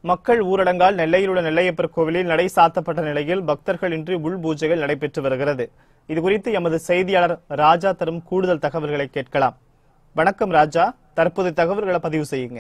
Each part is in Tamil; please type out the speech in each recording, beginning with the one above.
மக்கள் ஊரடங்கால் நெல்லையில் உள்ள நெல்லையப்பர் கோவிலில் நடை சாத்தப்பட்ட நிலையில் பக்தர்கள் இன்றி உள் பூஜைகள் நடைபெற்று வருகிறது இதுகுறித்து எமது செய்தியாளர் ராஜா தரும் கூடுதல் தகவல்களை கேட்கலாம் வணக்கம் ராஜா தற்போது தகவல்களை பதிவு செய்யுங்க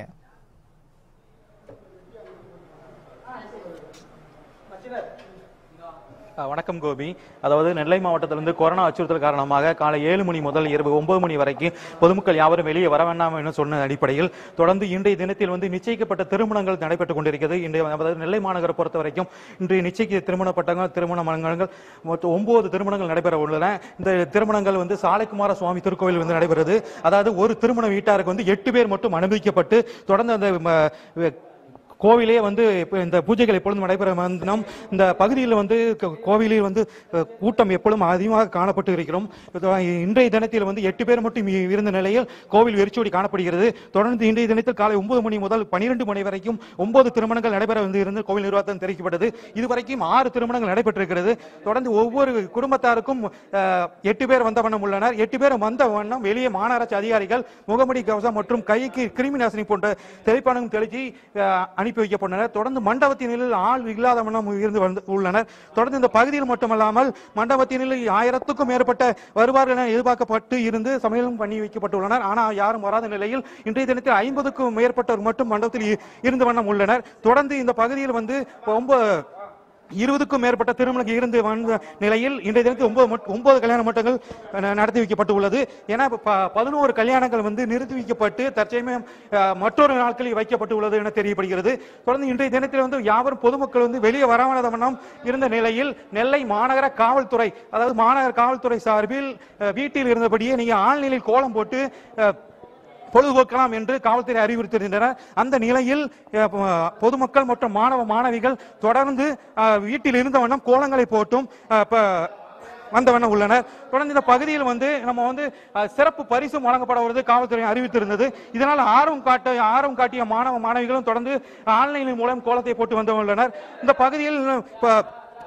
அஹ் வணக்கம் கோபி அதாவது நெல்லை மாவட்டத்திலிருந்து கொரோனா அச்சுறுத்தல் காரணமாக காலை ஏழு மணி முதல் இரவு ஒன்பது மணி வரைக்கும் பொதுமக்கள் யாவரும் வெளியே வர வேண்டாம் என சொன்ன அடிப்படையில் தொடர்ந்து இன்றைய தினத்தில் வந்து நிச்சயிக்கப்பட்ட திருமணங்கள் நடைபெற்றுக் கொண்டிருக்கிறது இன்றைய அதாவது நெல்லை மாநகரை பொறுத்த வரைக்கும் இன்றைய நிச்சயிக்க திருமணப்பட்டவங்க திருமண மங்கங்கள் மொத்தம் ஒன்பது திருமணங்கள் நடைபெற உள்ளன இந்த திருமணங்கள் வந்து சாலைக்குமார சுவாமி திருக்கோவில் வந்து நடைபெறுது அதாவது ஒரு திருமண வீட்டாருக்கு வந்து எட்டு பேர் மட்டும் அனுமதிக்கப்பட்டு தொடர்ந்து அந்த ம, கோவிலே வந்து இப்ப இந்த பூஜைகள் எப்பொழுதும் நடைபெற வந்தோம் இந்த பகுதியில் வந்து க- கோவிலில் வந்து அஹ், கூட்டம் எப்பொழுதும் அதிகமாக காணப்பட்டு இருக்கிறோம் இது, இன்றைய தினத்தில் வந்து எட்டு பேர் மட்டும் இ- இருந்த நிலையில் கோவில் வெறிச்சோடி காணப்படுகிறது தொடர்ந்து இன்றைய தினத்தில் காலை ஒன்பது மணி முதல் பனிரெண்டு மணி வரைக்கும் ஒன்பது திருமணங்கள் நடைபெற வந்து இருந்து கோவில் நிர்வாகத்தில் தெரிவிக்கப்பட்டது இதுவரைக்கும் ஆறு திருமணங்கள் நடைபெற்றிருக்கிறது தொடர்ந்து ஒவ்வொரு குடும்பத்தாருக்கும் அஹ், எட்டு பேர் வந்த வண்ணம் உள்ளனர் எட்டு பேர் வந்த வண்ணம் வெளியே மாநகராட்சி அதிகாரிகள் முகமடி கவசம் மற்றும் கைக்கு கிருமி நாசினி போன்ற தெளிப்பானும் தெளிச்சு அஹ், அனுப்பி வைக்கப்பட்டனர் தொடர்ந்து மண்டபத்தினில் ஆள் இல்லாத வண்ணம் இருந்து வந்து உள்ளனர் தொடர்ந்து இந்த பகுதியில் மட்டுமல்லாமல் மண்டபத்தினில் ஆயிரத்துக்கும் மேற்பட்ட வருவார்கள் என எதிர்பார்க்கப்பட்டு இருந்து சமையலும் பண்ணி வைக்கப்பட்டுள்ளனர் ஆனால் யாரும் வராத நிலையில் இன்றைய தினத்தில் ஐம்பதுக்கும் மேற்பட்டோர் மட்டும் மண்டபத்தில் இ- இருந்த வண்ணம் உள்ளனர் தொடர்ந்து இந்த பகுதியில் வந்து ரொம்ப இருபதுக்கும் மேற்பட்ட திருமணம் இருந்து வந்த நிலையில் இன்றைய தினத்தில் ஒன்பது மட்- ஒன்பது கல்யாண மட்டங்கள் ந- நடத்தி வைக்கப்பட்டு உள்ளது ஏன்னா இப்ப ப- பதினோரு கல்யாணங்கள் வந்து நிறுத்தி வைக்கப்பட்டு தற்சமயம் அஹ், மற்றொரு நாட்களில் வைக்கப்பட்டு உள்ளது என தெரியப்படுகிறது தொடர்ந்து இன்றைய தினத்தில் வந்து யாவரும் பொதுமக்கள் வந்து வெளியே வராத வண்ணம் இருந்த நிலையில் நெல்லை மாநகர காவல்துறை அதாவது மாநகர காவல்துறை சார்பில் அஹ், வீட்டில் இருந்தபடியே நீங்க ஆழ்நிலையில் கோலம் போட்டு அஹ், பொழுதுபோக்கலாம் என்று காவல்துறை அறிவுறுத்துகின்றனர் அந்த நிலையில் அஹ், ப- பொதுமக்கள் மற்றும் மாணவ மாணவிகள் தொடர்ந்து அஹ், வீட்டில் இருந்த வண்ணம் கோலங்களை போட்டும் அஹ், ப- வந்த வண்ணம் உள்ளனர் தொடர்ந்து இந்த பகுதியில் வந்து நம்ம வந்து அஹ், சிறப்பு பரிசும் வழங்கப்பட வருவது காவல்துறை அறிவித்திருந்தது இதனால் ஆர்வம் காட்ட ஆர்வம் காட்டிய மாணவ மாணவிகளும் தொடர்ந்து ஆன்லைனின் மூலம் கோலத்தை போட்டு வந்து உள்ளனர் இந்த பகுதியில் ப-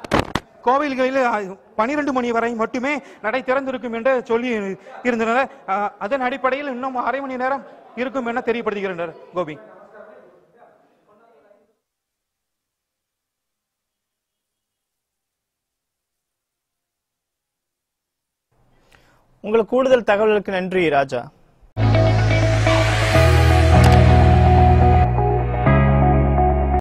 கோவில்களில் பனிரெண்டு மணி வரை மட்டுமே நடை திறந்திருக்கும் என்று சொல்லி இருந்தனர் அஹ், அதன் அடிப்படையில் இன்னும் அரை மணி நேரம் இருக்கும் என தெரியப்படுத்துகின்றனர் கோபி உங்கள் கூடுதல் தகவல்களுக்கு நன்றி ராஜா